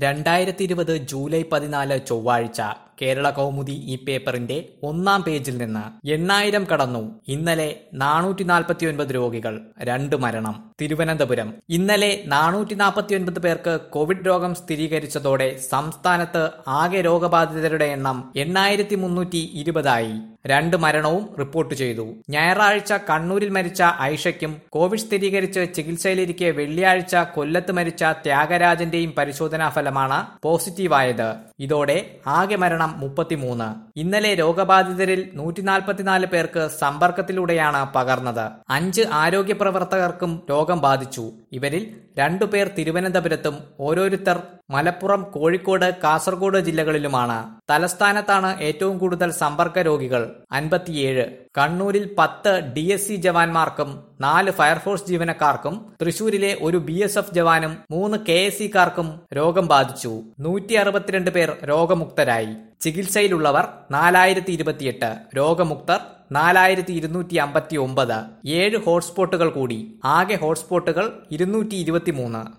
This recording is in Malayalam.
രണ്ടായിരത്തി ഇരുപത് ജൂലൈ പതിനാല് ചൊവ്വാഴ്ച കേരള കൗമുദി ഈ പേപ്പറിന്റെ ഒന്നാം പേജിൽ നിന്ന് എണ്ണായിരം കടന്നു ഇന്നലെ നാനൂറ്റി നാൽപ്പത്തി ഒൻപത് രോഗികൾ രണ്ട് മരണം തിരുവനന്തപുരം ഇന്നലെ നാനൂറ്റി നാൽപ്പത്തി ഒൻപത് പേർക്ക് കോവിഡ് രോഗം സ്ഥിരീകരിച്ചതോടെ സംസ്ഥാനത്ത് ആകെ രോഗബാധിതരുടെ എണ്ണം എണ്ണായിരത്തി മുന്നൂറ്റി ഇരുപതായി രണ്ട് മരണവും റിപ്പോർട്ട് ചെയ്തു ഞായറാഴ്ച കണ്ണൂരിൽ മരിച്ച ഐഷയ്ക്കും കോവിഡ് സ്ഥിരീകരിച്ച് ചികിത്സയിലിരിക്കെ വെള്ളിയാഴ്ച കൊല്ലത്ത് മരിച്ച ത്യാഗരാജന്റെയും പരിശോധനാ ഫലമാണ് പോസിറ്റീവായത് ഇതോടെ ആകെ മരണം മുപ്പത്തിമൂന്ന് ഇന്നലെ രോഗബാധിതരിൽ നൂറ്റി നാൽപ്പത്തിനാല് പേർക്ക് സമ്പർക്കത്തിലൂടെയാണ് പകർന്നത് അഞ്ച് ആരോഗ്യ പ്രവർത്തകർക്കും രോഗം ബാധിച്ചു ഇവരിൽ രണ്ടുപേർ തിരുവനന്തപുരത്തും ഓരോരുത്തർ മലപ്പുറം കോഴിക്കോട് കാസർഗോഡ് ജില്ലകളിലുമാണ് തലസ്ഥാനത്താണ് ഏറ്റവും കൂടുതൽ സമ്പർക്ക രോഗികൾ അൻപത്തിയേഴ് കണ്ണൂരിൽ പത്ത് ഡി എസ് സി ജവാന്മാർക്കും നാല് ഫയർഫോഴ്സ് ജീവനക്കാർക്കും തൃശൂരിലെ ഒരു ബി എസ് എഫ് ജവാനും മൂന്ന് കെ എസ് സിക്കാർക്കും രോഗം ബാധിച്ചു നൂറ്റി അറുപത്തിരണ്ട് പേർ രോഗമുക്തരായി ചികിത്സയിലുള്ളവർ നാലായിരത്തി ഇരുപത്തിയെട്ട് രോഗമുക്തർ നാലായിരത്തി ഇരുന്നൂറ്റി അമ്പത്തി ഒമ്പത് ഏഴ് ഹോട്ട്സ്പോട്ടുകൾ കൂടി ആകെ ഹോട്ട്സ്പോട്ടുകൾ ഇരുന്നൂറ്റി ഇരുപത്തിമൂന്ന്